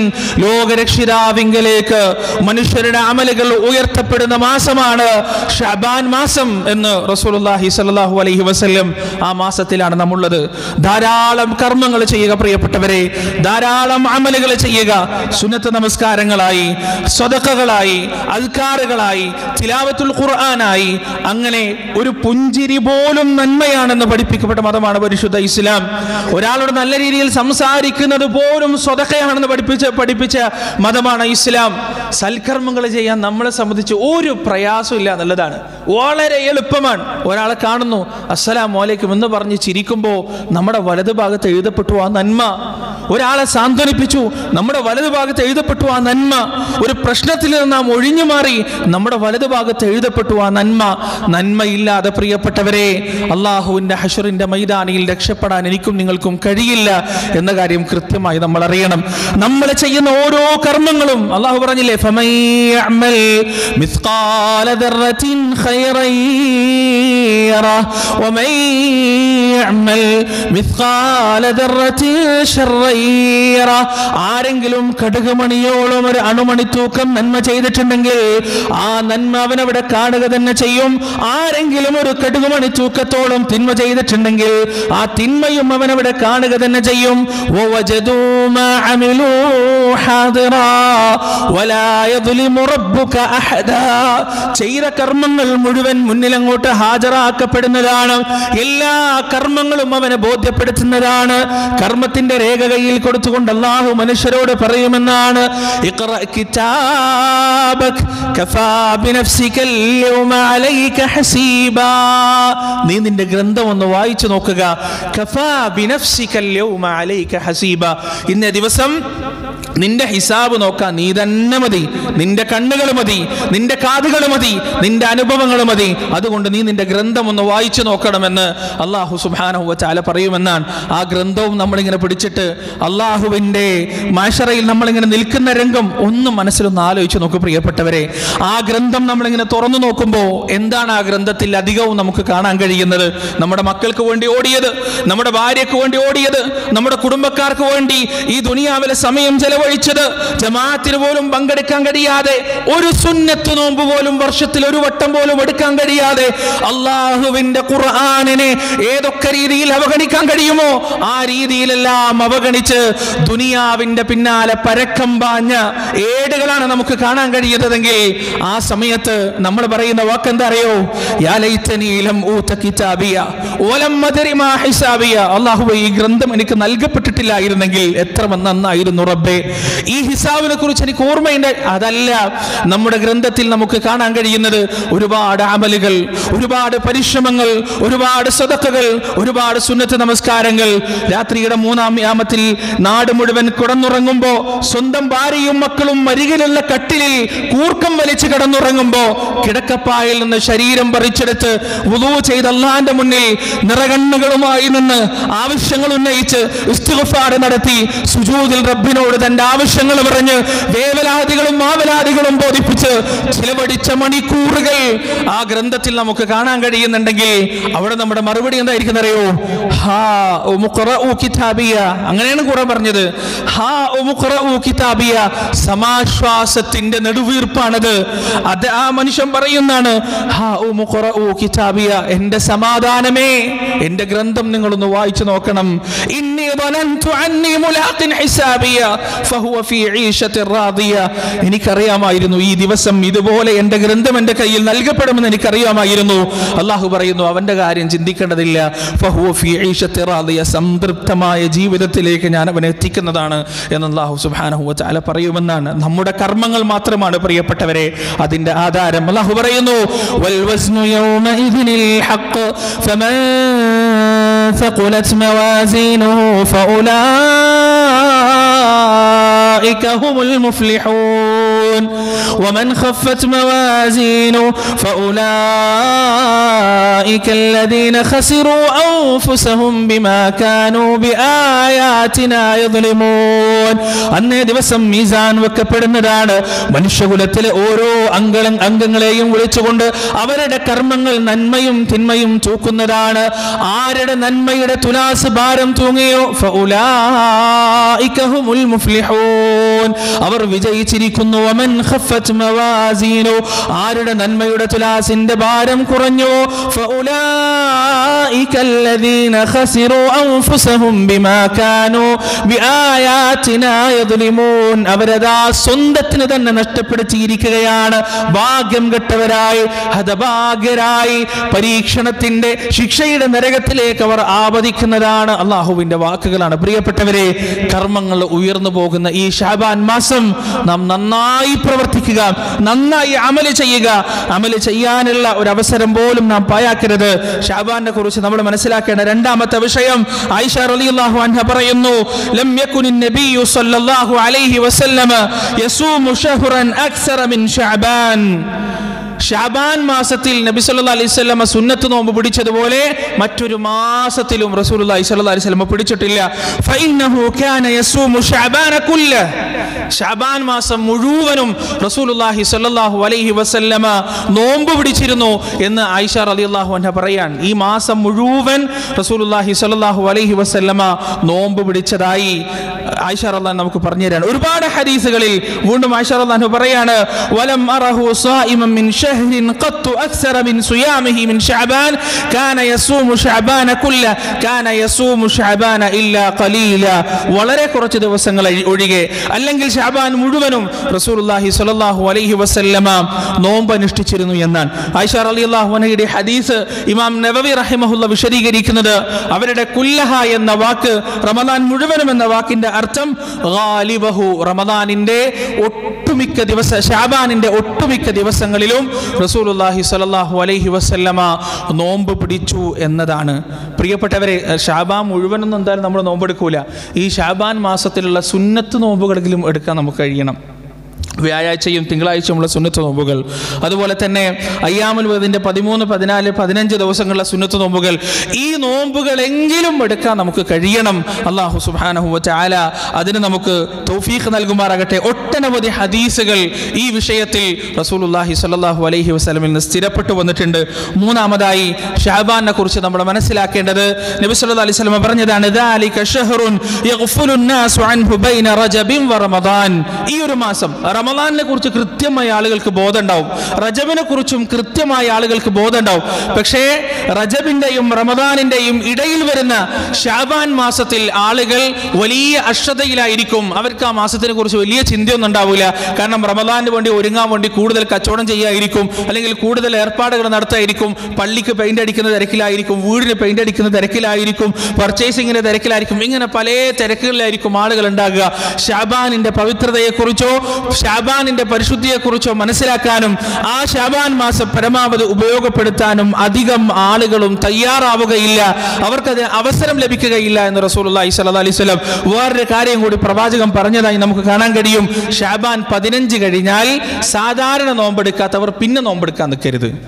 ലോകരക്ഷിതാവിങ്കലേക്ക് മനുഷ്യരുടെ അമലുകൾ ഉയർത്തപ്പെടുന്ന മാസമാണ് ഷാബാൻ മാസം എന്ന് റസൂലുള്ളാഹി സ്വല്ലല്ലാഹു അലൈഹി വസല്ലം ആ മാസത്തിലാണ് നമ്മളുള്ളത് ധാരാളം കർമ്മങ്ങൾ ചെയ്യുക പ്രിയപ്പെട്ടവരെ ധാരാളം അമലുകൾ ചെയ്യുക സുന്നത്ത് നമസ്കാരങ്ങളായി സ്വതക്കകളായി അൽക്കാറുകളായി തിലാവത്തുൽ ഖുർആനായി അങ്ങനെ ഒരു പുഞ്ചിരി പോലും നന്മയാണെന്ന് പഠിപ്പിക്കപ്പെട്ട മതമാണ് പരിശുദ്ധ ഇസ്ലാം ഒരാളോട് നല്ല രീതിയിൽ സംസാരിക്കുന്നത് പോലും സ്വതക്കയാണെന്ന് പഠിപ്പിച്ച പഠിപ്പിച്ച മതമാണ് ഇസ്ലാം സൽക്കർമ്മങ്ങൾ ചെയ്യാൻ നമ്മളെ സംബന്ധിച്ച് ഒരു പ്രയാസവും ഇല്ല എന്നുള്ളതാണ് വളരെ എളുപ്പമാണ് ഒരാളെ കാണുന്നു അസ്സലാം വലൈക്കും എന്ന് പറഞ്ഞ് ചിരിക്കുമ്പോൾ നമ്മുടെ വലതു ഭാഗത്ത് എഴുതപ്പെട്ടു ആ നന്മ ഒരാളെ സാന്ത്വനിപ്പിച്ചു നമ്മുടെ വലതു ഭാഗത്ത് എഴുതപ്പെട്ടു ആ നന്മ ഒരു പ്രശ്നത്തിൽ നിന്ന് നാം ഒഴിഞ്ഞു മാറി നമ്മുടെ വലതു ഭാഗത്ത് എഴുതപ്പെട്ടു ആ നന്മ നന്മയില്ലാതെ പ്രിയപ്പെട്ടവരെ അള്ളാഹുവിന്റെ ഹഷറിന്റെ മൈതാനിയിൽ രക്ഷപ്പെടാൻ എനിക്കും നിങ്ങൾക്കും കഴിയില്ല എന്ന കാര്യം കൃത്യമായി നമ്മൾ അറിയണം നമ്മൾ ചെയ്യുന്ന ഓരോ കർമ്മങ്ങളും അള്ളാഹു പറഞ്ഞില്ലേ فَمَن يَعْمَلْ مِثْقَالَ ذَرَّةٍ خَيْرًا يَرَهُ وَمَن يَعْمَلْ مِثْقَالَ ذَرَّةٍ شَرًّا يَرَهُ ആരെങ്കിലും കടുകുമണിയോളം ഒരു അണുമണി തൂക്കം നന്മ ചെയ്തിട്ടുണ്ടെങ്കിൽ ആ നന്മ അവൻ അവിടെ കാണുക തന്നെ ചെയ്യും ആരെങ്കിലും ഒരു കടുകുമണി തൂക്കത്തോളം തിന്മ ചെയ്തിട്ടുണ്ടെങ്കിൽ ആ തിന്മയും അവൻ അവിടെ കാണുക തന്നെ ചെയ്യും وَوَجَدُوا مَا عَمِلُوا حَاضِرًا وَلَا يَظْلِمُ رَبُّكَ أَحَدًا ചെയ്ത കർമ്മങ്ങൾ മുഴുവൻ മുന്നിൽ അങ്ങോട്ട് ഹാജരാക്കപ്പെടുന്നതാണ് എല്ലാ കർമ്മങ്ങളും അവനെ ബോധ്യപ്പെടുത്തുന്നതാണ് കർമ്മത്തിന്റെ രേഖ കയ്യിൽ കൊടുത്തുകൊണ്ട് അള്ളാഹു മനുഷ്യരോട് പറയുമെന്നാണ് ഇഖ്റ കിതാബക് കഫാ ബിനഫ്സിക അൽയൗമ അലൈക ഹസീബാ നീ നിന്റെ ഗ്രന്ഥം ഒന്ന് വായിച്ചു നോക്കുക കഫാ ബിനഫ്സിക അൽയൗമ അലൈക ഹസീബ ഇന്നേ ദിവസം നിന്റെ ഹിസാബ് നോക്കാൻ നീ തന്നെ മതി നിന്റെ കണ്ണുകൾ മതി നിന്റെ കാതുകൾ മതി നിന്റെ അനുഭവങ്ങൾ മതി അതുകൊണ്ട് നീ നിന്റെ ഗ്രന്ഥം ഒന്ന് വായിച്ചു നോക്കണമെന്ന് അള്ളാഹു സുബാനഹു ചാല പറയുമെന്നാണ് ആ ഗ്രന്ഥവും നമ്മളിങ്ങനെ പിടിച്ചിട്ട് അള്ളാഹുവിൻ്റെ മാഷറയിൽ നമ്മളിങ്ങനെ നിൽക്കുന്ന രംഗം ഒന്ന് മനസ്സിലൊന്ന് ആലോചിച്ച് നോക്കൂ പ്രിയപ്പെട്ടവരെ ആ ഗ്രന്ഥം നമ്മളിങ്ങനെ തുറന്നു നോക്കുമ്പോൾ എന്താണ് ആ ഗ്രന്ഥത്തിൽ അധികവും നമുക്ക് കാണാൻ കഴിയുന്നത് നമ്മുടെ മക്കൾക്ക് വേണ്ടി ഓടിയത് നമ്മുടെ ഭാര്യയ്ക്ക് വേണ്ടി ഓടിയത് നമ്മുടെ കുടുംബക്കാർക്ക് വേണ്ടി ഈ ദുനിയാവിലെ സമയം ചെലവഴിച്ചത് ജമാഅത്തിന് പോലും പങ്കെടുക്കാൻ കഴിയാതെ ഒരു സുന്നത്ത് നോമ്പ് പോലും വർഷത്തിൽ ഒരു വട്ടം പോലും എടുക്കാൻ കഴിയാതെ അള്ളാഹുവിന്റെ ഖുർആാനിനെ ഏതൊക്കെ രീതിയിൽ അവഗണിക്കാൻ കഴിയുമോ ആ രീതിയിലെല്ലാം അവഗണിച്ച് ദുനിയാവിന്റെ പിന്നാലെ പരക്കം പാഞ്ഞ ഏടുകളാണ് നമുക്ക് കാണാൻ കഴിയുന്നതെങ്കിൽ ആ സമയത്ത് നമ്മൾ പറയുന്ന വാക്കെന്താ അറിയോ യാ ലൈതനീ ലം ഊത കിതാബിയ വലം അദ്രി മാ ഹിസാബിയ അല്ലാഹുവേ ഈ ഗ്രന്ഥം എനിക്ക് നൽകപ്പെട്ടിട്ടില്ലായിരുന്നെങ്കിൽ എത്ര നന്നായിരുന്നു റബ്ബേ ഈ ഹിസാബിനെ കുറിച്ച് എനിക്ക് ഓർമ്മയുണ്ട് അതല്ല നമ്മുടെ ഗ്രന്ഥത്തിൽ നമുക്ക് കാണാൻ കഴിയുന്നത് ഒരുപാട് അമലുകൾ ഒരുപാട് പരിശ്രമങ്ങൾ ഒരുപാട് സ്വതക്കകൾ ഒരുപാട് സുന്നത്ത് നമസ്കാരങ്ങൾ രാത്രിയുടെ മൂന്നാം യാമത്തിൽ നാട് മുഴുവൻ കിടന്നുറങ്ങുമ്പോ സ്വന്തം ഭാര്യയും മക്കളും മരികിലുള്ള കട്ടിലിൽ കൂർക്കം വലിച്ച് കിടന്നുറങ്ങുമ്പോ കിടക്കപ്പായിൽ നിന്ന് ശരീരം പറിച്ചെടുത്ത് വുളൂ ചെയ്ത് അള്ളാന്റെ മുന്നിൽ നിറകണ്ണുകളുമായി നിന്ന് ആവശ്യങ്ങൾ ഉന്നയിച്ച് ഇസ്തിഗ്ഫാർ നടത്തി സുജൂദിൽ റബ്ബിനോട് തന്റെ അവന്റെ ആവശ്യങ്ങൾ പറഞ്ഞ് വേവലാദികളും മാവലാദികളും ബോധിപ്പിച്ച് ചിലവടിച്ച മണിക്കൂറുകൾ ആ ഗ്രന്ഥത്തിൽ നമുക്ക് കാണാൻ കഴിയുന്നുണ്ടെങ്കിൽ അവിടെ നമ്മുടെ മറുപടി എന്തായിരിക്കും അറിയോ ഹാ ഉമുഖറഉ കിതാബിയ അങ്ങനെയാണ് ഖുറ പറഞ്ഞത് ഹാ ഉമുഖറഉ കിതാബിയ സമാശ്വാസത്തിന്റെ നെടുവീർപ്പാണത് അത് ആ മനുഷ്യൻ പറയുന്നതാണ് ഹാ ഉമുഖറഉ കിതാബിയ എന്റെ സമാധാനമേ എന്റെ ഗ്രന്ഥം നിങ്ങളൊന്ന് വായിച്ചു നോക്കണം ഇന്നി ظننت عني ملاق حسابيا فهو في عيشة راضية എനിക്കറിയാമായിരുന്നു ഈ ദിവസം ഇതുപോലെ എന്റെ ഗ്രന്ഥം എന്റെ കയ്യിൽ നൽകപ്പെടുമെന്ന് എനിക്കറിയാമായിരുന്നു അള്ളാഹു പറയുന്നു അവന്റെ കാര്യം ചിന്തിക്കേണ്ടതില്ല ഫഹുവ ഫി ഈശത്തി റാദിയ സംതൃപ്തമായ ജീവിതത്തിലേക്ക് ഞാൻ അവനെ എത്തിക്കുന്നതാണ് എന്ന് അള്ളാഹു സുബ്ഹാനഹു വതആല പറയുമെന്നാണ് നമ്മുടെ കർമ്മങ്ങൾ മാത്രമാണ് പ്രിയപ്പെട്ടവരെ അതിന്റെ ആധാരം അള്ളാഹു പറയുന്നു വൽ വസ്നു യൗമഇദിനിൽ ഹഖ് ഫമൻ ثقلت موازينه فأولئك هم المفلحون ومن خفت موازينه فأولئك الذين خسروا أنفسهم بما كانوا بآياتنا يظلمون അന്നേ ദിവസം മീസാൻ വെക്കപ്പെടുന്നതാണ് മനുഷ്യകുലത്തിലെ ഓരോ അംഗ അംഗങ്ങളെയും വിളിച്ചുകൊണ്ട് അവരുടെ കർമ്മങ്ങൾ നന്മയും തിന്മയും തൂക്കുന്നതാണ് ആരുടെ നന്മയുടെ തുലാസ് ഭാരം തൂങ്ങിയോ ഫഉലായിക ഹുമുൽ മുഫ്ലിഹൂൻ അവർ വിജയിച്ചിരിക്കുന്നു വമൻ ഖഫത്ത് മവാസീനു ആരുടെ നന്മയുടെ തുലാസിന്റെ ഭാരം കുറഞ്ഞു ഫഉലായിക الذين خسروا أنفسهم بما كانوا بآياتنا يظلمون അവരതാ സ്വന്തത്തിന് തന്നെ നഷ്ടപ്പെടുത്തിയിരിക്കുകയാണ് ഭാഗ്യം കെട്ടവരായി ഹതഭാഗ്യരായി പരീക്ഷണത്തിന്റെ ശിക്ഷയുടെ നരകത്തിലേക്ക് അവർ ആപതിക്കുന്നതാണ് അള്ളാഹുവിന്റെ വാക്കുകളാണ് പ്രിയപ്പെട്ടവരെ കർമ്മങ്ങൾ ഉയർന്നു പോകുന്ന ഈ ഷാബാൻ മാസം നാം നന്നായി പ്രവർത്തിക്കുക നന്നായി അമല് ചെയ്യുക അമല് ചെയ്യാനുള്ള ഒരു അവസരം പോലും നാം പായാക്കരുത് ഷാബാനെ കുറിച്ച് നമ്മൾ മനസ്സിലാക്കേണ്ട രണ്ടാമത്തെ വിഷയം ആയിഷ റളിയല്ലാഹു അൻഹ പറയുന്നു ലം യകുനി നബിയു സല്ലല്ലാഹു അലൈഹി വസല്ലമ യസൂമു ഷഹ്റൻ അക്സറ മിൻ ഷഅബാൻ ഷാബാൻ മാസത്തിൽ നബി സല്ലല്ലാഹു അലൈഹി വസല്ലമ സുന്നത്ത് നോമ്പ് പിടിച്ചതുപോലെ മറ്റൊരു മാസത്തിലും റസൂലുള്ളാഹി സ്വല്ലല്ലാഹു അലൈഹി വസല്ലമ പിടിച്ചിട്ടില്ല ഫഇന്നഹു കാന യസൂമു ഷഅബാന കുല്ല ഷാബാൻ മാസം മുഴുവനും റസൂലുള്ളാഹി സ്വല്ലല്ലാഹു അലൈഹി വസല്ലമ നോമ്പ് പിടിച്ചിരുന്നു എന്ന് ആയിഷ റളിയല്ലാഹു അൻഹ പറയാൻ ഈ മാസം മുഴുവൻ റസൂലുള്ളാഹി സ്വല്ലല്ലാഹു അലൈഹി വസല്ലമ നോമ്പ് പിടിച്ചതായി ആയിഷ റളിയല്ലാഹു നമുക്ക് പറഞ്ഞു തരാണ് ഒരുപാട് ഹദീസുകളിൽ വീണ്ടും ആയിഷ റളിയല്ലാഹു പറയാണ് വലം അറഹു സായിമൻ മിൻ ഷഹ്രിൻ ഖത്തു അക്സറ മിൻ സുയാമിഹി മിൻ ശഅബാൻ കാന യസൂമു ശഅബാന കുല്ല കാന യസൂമു ശഅബാന ഇല്ലാ ഖലീല വളരെ കുറച്ച് ദിവസങ്ങൾ ഒഴി- ഒഴികെ അല്ലെങ്കിൽ ഷാബാൻ മുഴുവനും റസൂലുള്ളാഹി സ്വല്ലല്ലാഹു അലൈഹി വസല്ലമ നോമ്പ് അനുഷ്ഠിച്ചിരുന്നു എന്നാണ് ആയിഷ റളിയല്ലാഹു അൻഹയുടെ ഹദീസ് ഇമാം നബവി റഹിമഹുല്ല വിശദീകരിക്കുന്നത് അവരുടെ കുല്ലഹ എന്ന വാക്ക് റമദാൻ മുഴുവനും എന്ന വാക്കിന്റെ അർത്ഥം ഗാലിബഹു റമദാനിന്റെ ഒട്ടുമിക്ക ദിവസ ഷാബാനിന്റെ ഒട്ടുമിക്ക ദിവസങ്ങളിലും റസൂലുള്ളാഹി സ്വല്ലല്ലാഹു അലൈഹി വസല്ലമ നോമ്പ് പിടിച്ചു എന്നതാണ് പ്രിയപ്പെട്ടവരെ ഷാബാൻ മുഴുവനൊന്നും എന്തായാലും നമ്മൾ നോമ്പെടുക്കൂല ഈ ഷാബാൻ മാസത്തിലുള്ള സുന്നത്ത് നോമ്പുകളെങ്കിലും എടുക്കാൻ നമുക്ക് കഴിയണം വ്യാഴാഴ്ചയും തിങ്കളാഴ്ചയുമുള്ള സുന്നത്ത് നോമ്പുകൾ അതുപോലെ തന്നെ അയ്യാമുൽ വദിൻ്റെ പതിമൂന്ന് പതിനാല് പതിനഞ്ച് ദിവസങ്ങളിലെ സുന്നത്ത് നോമ്പുകൾ ഈ നോമ്പുകളെങ്കിലും എടുക്കാൻ നമുക്ക് കഴിയണം അള്ളാഹു സുബാനഹു ചാല അതിന് നമുക്ക് തൗഫീഖ് നൽകുമാറാകട്ടെ ഒട്ടനവധി ഹദീസുകൾ ഈ വിഷയത്തിൽ റസൂലുല്ലാഹി സ്വല്ലല്ലാഹു അലൈഹി വസല്ലമിൽ നിന്ന് സ്ഥിരപ്പെട്ടു വന്നിട്ടുണ്ട് മൂന്നാമതായി ഷാബാനെ കുറിച്ച് നമ്മൾ മനസ്സിലാക്കേണ്ടത് നബി സല്ലല്ലാഹു അലൈഹി വസല്ലം പറഞ്ഞതാണ് ذَلِكَ شَهْرٌ يَغْفُلُ النَّاسُ عَنْهُ بَيْنَ رَجَبٍ وَرَمَضَانٍ ഈ ഒരു മാസം റമദാനിനെ കുറിച്ച് കൃത്യമായ ആളുകൾക്ക് ബോധം ഉണ്ടാവും റജബിനെ കുറിച്ചും കൃത്യമായ ആളുകൾക്ക് ബോധം ഉണ്ടാവും പക്ഷേ റജബിന്റെയും റമദാനിന്റെയും ഇടയിൽ വരുന്ന ഷാബാൻ മാസത്തിൽ ആളുകൾ വലിയ അശ്രദ്ധയിലായിരിക്കും അവർക്ക് ആ മാസത്തിനെ കുറിച്ച് വലിയ ചിന്തയൊന്നും ഉണ്ടാവില്ല കാരണം റമദാനിന് വേണ്ടി ഒരുങ്ങാൻ വേണ്ടി കൂടുതൽ കച്ചവടം ചെയ്യായിരിക്കും അല്ലെങ്കിൽ കൂടുതൽ ഏർപ്പാടുകൾ നടത്തായിരിക്കും പള്ളിക്ക് പെയിന്റ് അടിക്കുന്ന തിരക്കിലായിരിക്കും വീടിന് പെയിന്റ് അടിക്കുന്ന തിരക്കിലായിരിക്കും പർച്ചേസിങ്ങിന്റെ തിരക്കിലായിരിക്കും ഇങ്ങനെ പല തിരക്കുകളിലായിരിക്കും ആളുകൾ ഉണ്ടാകുക ഷാബാനിന്റെ പവിത്രതയെക്കുറിച്ചോ ഷാബാനിന്റെ പരിശുദ്ധിയെക്കുറിച്ചോ മനസ്സിലാക്കാനും ആ ഷാബാൻ മാസം പരമാവധി ഉപയോഗപ്പെടുത്താനും അധികം ആളുകളും തയ്യാറാവുകയില്ല അവർക്കത് അവസരം ലഭിക്കുകയില്ല എന്ന് റസൂലുള്ളാഹി സ്വല്ലല്ലാഹി അലൈഹി വസല്ലം വേറൊരു കാര്യം കൂടി പ്രവാചകൻ പറഞ്ഞതായി നമുക്ക് കാണാൻ കഴിയും ഷാബാൻ പതിനഞ്ച് കഴിഞ്ഞാൽ സാധാരണ നോമ്പെടുക്കാത്തവർ പിന്നെ നോമ്പെടുക്കാൻ നിൽക്കരുത്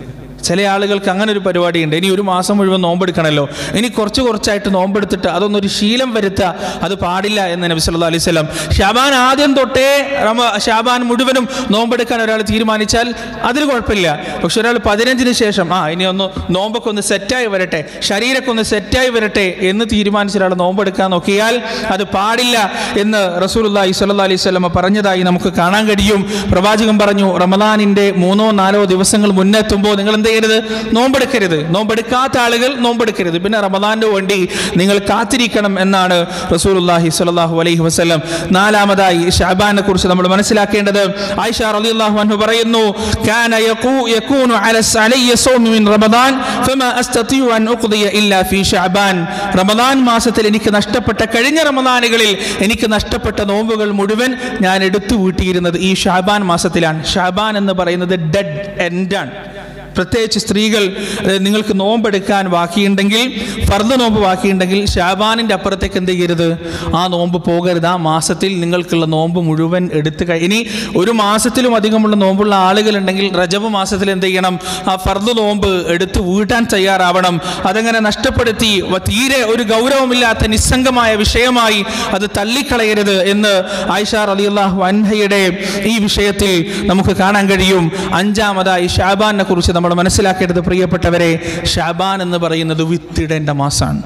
ചില ആളുകൾക്ക് അങ്ങനെ ഒരു പരിപാടിയുണ്ട് ഇനി ഒരു മാസം മുഴുവൻ നോമ്പെടുക്കണമല്ലോ ഇനി കുറച്ച് കുറച്ചായിട്ട് നോമ്പെടുത്തിട്ട് അതൊന്നൊരു ശീലം വരുത്തുക അത് പാടില്ല എന്ന് നബി സല്ലല്ലാഹു അലൈഹി വസല്ലം ഷാബാൻ ആദ്യം തൊട്ടേ റമ ഷാബാൻ മുഴുവനും നോമ്പെടുക്കാൻ ഒരാൾ തീരുമാനിച്ചാൽ അതിൽ കുഴപ്പമില്ല പക്ഷെ ഒരാൾ പതിനഞ്ചിന് ശേഷം ആ ഇനി ഒന്ന് നോമ്പൊക്കെ ഒന്ന് സെറ്റായി വരട്ടെ ശരീരമൊക്കെ ഒന്ന് സെറ്റായി വരട്ടെ എന്ന് തീരുമാനിച്ച ഒരാൾ നോമ്പെടുക്കാൻ നോക്കിയാൽ അത് പാടില്ല എന്ന് റസൂലുള്ളാഹി സ്വല്ലല്ലാഹി അലൈഹി വസല്ലം പറഞ്ഞതായി നമുക്ക് കാണാൻ കഴിയും പ്രവാചകൻ പറഞ്ഞു റമദാനിന്റെ മൂന്നോ നാലോ ദിവസങ്ങൾ മുന്നെത്തുമ്പോൾ നിങ്ങൾ എന്ത് ചെയ്യരുത് നോമ്പെടുക്കരുത് നോമ്പെടുക്കാത്ത ആളുകൾ നോമ്പെടുക്കരുത് പിന്നെ റമദാന്റെ വേണ്ടി നിങ്ങൾ കാത്തിരിക്കണം എന്നാണ് റസൂലുള്ളാഹി സ്വല്ലല്ലാഹു അലൈഹി വസല്ലം നാലാമതായി ഷാബാനെ കുറിച്ച് നമ്മൾ മനസ്സിലാക്കേണ്ടത് ആയിഷ റളിയല്ലാഹു അൻഹു പറയുന്നു കാന യഖൂ യകൂനു അല അലയ്യ സൗമു മിൻ റമദാൻ ഫമാ അസ്തതിഉ അൻ ഉഖ്ദിയ ഇല്ലാ ഫീ ഷഅബാൻ റമദാൻ മാസത്തിൽ എനിക്ക് നഷ്ടപ്പെട്ട കഴിഞ്ഞ റമദാനുകളിൽ എനിക്ക് നഷ്ടപ്പെട്ട നോമ്പുകൾ മുഴുവൻ ഞാൻ എടുത്തു വീട്ടിയിരുന്നത് ഈ ഷാബാൻ മാസത്തിലാണ് ഷാബാൻ എന്ന് പറയുന്നത് ഡെഡ് എൻഡാണ് പ്രത്യേകിച്ച് സ്ത്രീകൾ അതായത് നിങ്ങൾക്ക് നോമ്പെടുക്കാൻ ബാക്കിയുണ്ടെങ്കിൽ ഫർദ് നോമ്പ് ബാക്കിയുണ്ടെങ്കിൽ ഷാബാനിൻ്റെ അപ്പുറത്തേക്ക് എന്ത് ചെയ്യരുത് ആ നോമ്പ് പോകരുത് ആ മാസത്തിൽ നിങ്ങൾക്കുള്ള നോമ്പ് മുഴുവൻ എടുത്ത് കഴി ഇനി ഒരു മാസത്തിലും അധികമുള്ള നോമ്പുള്ള ആളുകളുണ്ടെങ്കിൽ റജബ് മാസത്തിൽ എന്ത് ചെയ്യണം ആ ഫർദ് നോമ്പ് എടുത്ത് വീട്ടാൻ തയ്യാറാവണം അതങ്ങനെ നഷ്ടപ്പെടുത്തി വ- തീരെ ഒരു ഗൗരവമില്ലാത്ത നിസ്സംഗമായ വിഷയമായി അത് തള്ളിക്കളയരുത് എന്ന് ആയിഷ റളിയല്ലാഹു അൻഹയുടെ ഈ വിഷയത്തിൽ നമുക്ക് കാണാൻ കഴിയും അഞ്ചാമതായി ഷാബാനെ കുറിച്ച് നമ്മൾ മനസ്സിലാക്കേണ്ടത് പ്രിയപ്പെട്ടവരെ ഷാബാൻ എന്ന് പറയുന്നത് വിത്തിടേണ്ട മാസമാണ്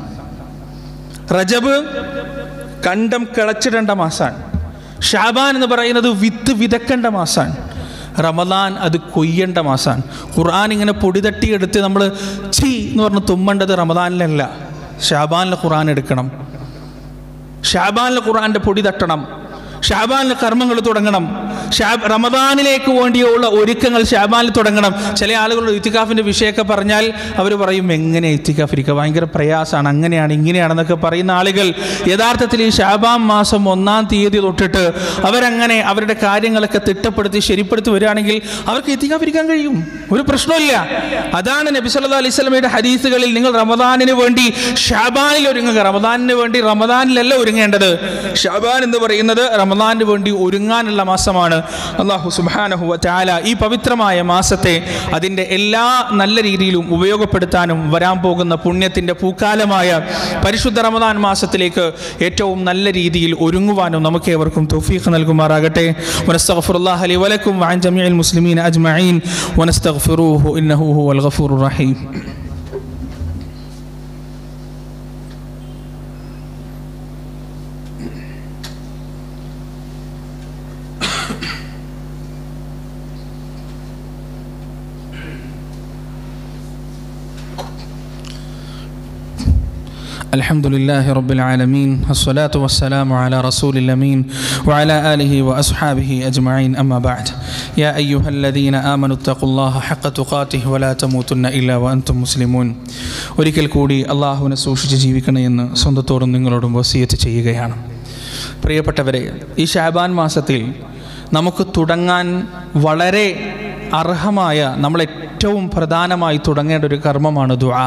റജബ് കണ്ടം കിളച്ചിടേണ്ട മാസമാണ് ഷാബാൻ എന്ന് പറയുന്നത് വിത്ത് വിതക്കേണ്ട മാസമാണ് റമദാൻ അത് കൊയ്യേണ്ട മാസമാണ് ഖുർആൻ ഇങ്ങനെ പൊടി തട്ടിയെടുത്ത് നമ്മൾ ചീ എന്ന് പറഞ്ഞ് തുമ്മേണ്ടത് റമദാനിലല്ല ഷാബാനിലെ ഖുർആൻ എടുക്കണം ഷാബാനിലെ ഖുർആൻ്റെ പൊടി തട്ടണം ഷാബാനിലെ കർമ്മങ്ങൾ തുടങ്ങണം ഷാബ് റമദാനിലേക്ക് വേണ്ടിയുള്ള ഒരുക്കങ്ങൾ ഷാബാനിൽ തുടങ്ങണം ചില ആളുകളുടെ ഇത്തിക്കാഫിൻ്റെ വിഷയമൊക്കെ പറഞ്ഞാൽ അവർ പറയും എങ്ങനെ ഇത്തിക്കാഫ് ഇരിക്കുക ഭയങ്കര പ്രയാസമാണ് അങ്ങനെയാണ് ഇങ്ങനെയാണെന്നൊക്കെ പറയുന്ന ആളുകൾ യഥാർത്ഥത്തിൽ ഈ ഷാബാൻ മാസം ഒന്നാം തീയതി തൊട്ടിട്ട് അവരങ്ങനെ അവരുടെ കാര്യങ്ങളൊക്കെ തിട്ടപ്പെടുത്തി ശരിപ്പെടുത്തി വരികയാണെങ്കിൽ അവർക്ക് ഇത്തിക്കാഫ് ഇരിക്കാൻ കഴിയും ഒരു പ്രശ്നമില്ല അതാണ് നബി സല്ലല്ലാഹു അലൈഹി സ്വലമയുടെ ഹദീസുകളിൽ നിങ്ങൾ റമദാനിന് വേണ്ടി ഷാബാനിൽ ഒരുങ്ങുക റമദാനിന് വേണ്ടി റമദാനിലല്ല ഒരുങ്ങേണ്ടത് ഷാബാൻ എന്ന് പറയുന്നത് റമദാനിന് വേണ്ടി ഒരുങ്ങാനുള്ള മാസമാണ് അള്ളാഹു സുബ്ഹാനഹു വ തആല ഈ പവിത്രമായ മാസത്തെ അതിൻ്റെ എല്ലാ നല്ല രീതിയിലും ഉപയോഗപ്പെടുത്താനും വരാൻ പോകുന്ന പുണ്യത്തിൻ്റെ പൂക്കാലമായ പരിശുദ്ധ റമദാൻ മാസത്തിലേക്ക് ഏറ്റവും നല്ല രീതിയിൽ ഒരുങ്ങുവാനും നമുക്ക് ഏവർക്കും തൗഫീഖ് നൽകുമാറാകട്ടെ വനസ്തഗ്ഫിറുല്ലാഹ ലി വലക്കും വഅൻ ജമീഇൽ മുസ്ലിമീൻ അജ്മഈൻ വനസ്തഗ്ഫിറൂഹു ഇന്നഹു ഹുവൽ ഗഫൂറുർ റഹീം الحمد لله رب العالمين الصلاة والسلام على رسول الأمين وعلى آله وأصحابه أجمعين أما بعد يا أيها الذين آمنوا اتقوا الله حق تقاته ولا تموتن إلا وأنتم مسلمون ഒരിക്കൽ കൂടി അള്ളാഹുവിനെ സൂക്ഷിച്ച് ജീവിക്കണേ എന്ന് സ്വന്തത്തോടും നിങ്ങളോടും വസീയത്ത് ചെയ്യുകയാണ് പ്രിയപ്പെട്ടവരെ ഈ ഷാബാൻ മാസത്തിൽ നമുക്ക് തുടങ്ങാൻ വളരെ അർഹമായ നമ്മൾ ഏറ്റവും പ്രധാനമായി തുടങ്ങേണ്ട ഒരു കർമ്മമാണ് ദുആ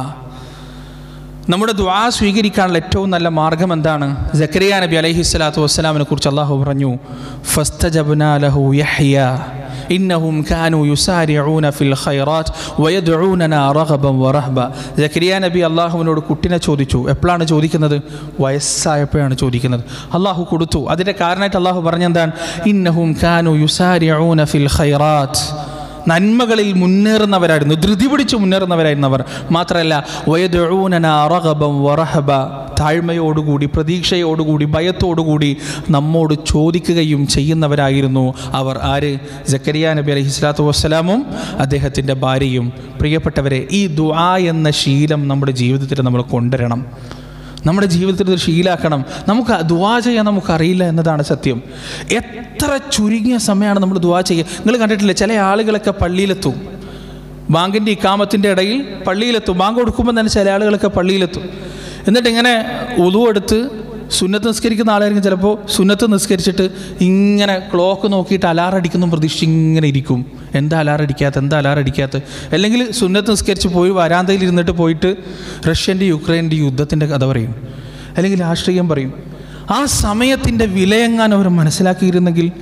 നമ്മുടെ ദുആ സ്വീകരിക്കാനുള്ള ഏറ്റവും നല്ല മാർഗം എന്താണ് ജക്കരിയ നബി അലൈഹി സ്വലാത്തു വസ്സലാമിനെ കുറിച്ച് അള്ളാഹു പറഞ്ഞു ഫസ്തജബ്നാ ലഹു യഹ്യ ഇന്നഹും കാനു യുസാരിഊന ഫിൽ ഖൈറാത്ത് വയദ്ഊനനാ റഗബൻ വറഹബ ജക്കരിയ നബി അള്ളാഹുവിനോട് കുട്ടിനെ ചോദിച്ചു എപ്പോഴാണ് ചോദിക്കുന്നത് വയസ്സായപ്പോഴാണ് ചോദിക്കുന്നത് അള്ളാഹു കൊടുത്തു അതിൻ്റെ കാരണമായിട്ട് അള്ളാഹു പറഞ്ഞെന്താണ് ഇന്നഹും കാനു യുസാരിഊന ഫിൽ ഖൈറാത്ത് നന്മകളിൽ മുന്നേറുന്നവരായിരുന്നു ധൃതി പിടിച്ച് മുന്നേറുന്നവരായിരുന്നു അവർ മാത്രമല്ല വയദൂനന റഗബം വറഹബ താഴ്മയോടുകൂടി പ്രതീക്ഷയോടുകൂടി ഭയത്തോടുകൂടി നമ്മോട് ചോദിക്കുകയും ചെയ്യുന്നവരായിരുന്നു അവർ ആര് ജക്കരിയ നബി അലൈഹി സ്വലാത്തു വസ്സലാമും അദ്ദേഹത്തിൻ്റെ ഭാര്യയും പ്രിയപ്പെട്ടവരെ ഈ ദുആ എന്ന ശീലം നമ്മുടെ ജീവിതത്തിൽ നമ്മൾ കൊണ്ടുവരണം നമ്മുടെ ജീവിതത്തിൽ ഇത് ശീലാക്കണം നമുക്ക് ദുവാ ചെയ്യാൻ നമുക്കറിയില്ല എന്നതാണ് സത്യം എത്ര ചുരുങ്ങിയ സമയമാണ് നമ്മൾ ദുവാ ചെയ്യുക നിങ്ങൾ കണ്ടിട്ടില്ലേ ചില ആളുകളൊക്കെ പള്ളിയിലെത്തും ബാങ്കിൻ്റെ ഇക്കാമത്തിൻ്റെ ഇടയിൽ പള്ളിയിലെത്തും ബാങ്ക് കൊടുക്കുമ്പോൾ തന്നെ ചില ആളുകളൊക്കെ പള്ളിയിലെത്തും എന്നിട്ട് ഇങ്ങനെ ഉതു എടുത്ത് സുന്നത്ത് നിസ്കരിക്കുന്ന ആളായിരിക്കും ചിലപ്പോൾ സുന്നത്ത് നിസ്കരിച്ചിട്ട് ഇങ്ങനെ ക്ലോക്ക് നോക്കിയിട്ട് അലാറം അടിക്കുന്നു പ്രതീക്ഷിച്ച് ഇങ്ങനെ ഇരിക്കും എന്താ അലാറം അടിക്കാത്ത എന്താ അലാറം അടിക്കാത്ത അല്ലെങ്കിൽ സുന്നത്ത് നിസ്കരിച്ച് പോയി വരാന്തയിൽ ഇരുന്നിട്ട് പോയിട്ട് റഷ്യൻ്റെ യുക്രൈൻ്റെ യുദ്ധത്തിൻ്റെ കഥ പറയും അല്ലെങ്കിൽ രാഷ്ട്രീയം പറയും ആ സമയത്തിൻ്റെ വിലയെങ്ങാൻ അവർ മനസ്സിലാക്കിയിരുന്നെങ്കിൽ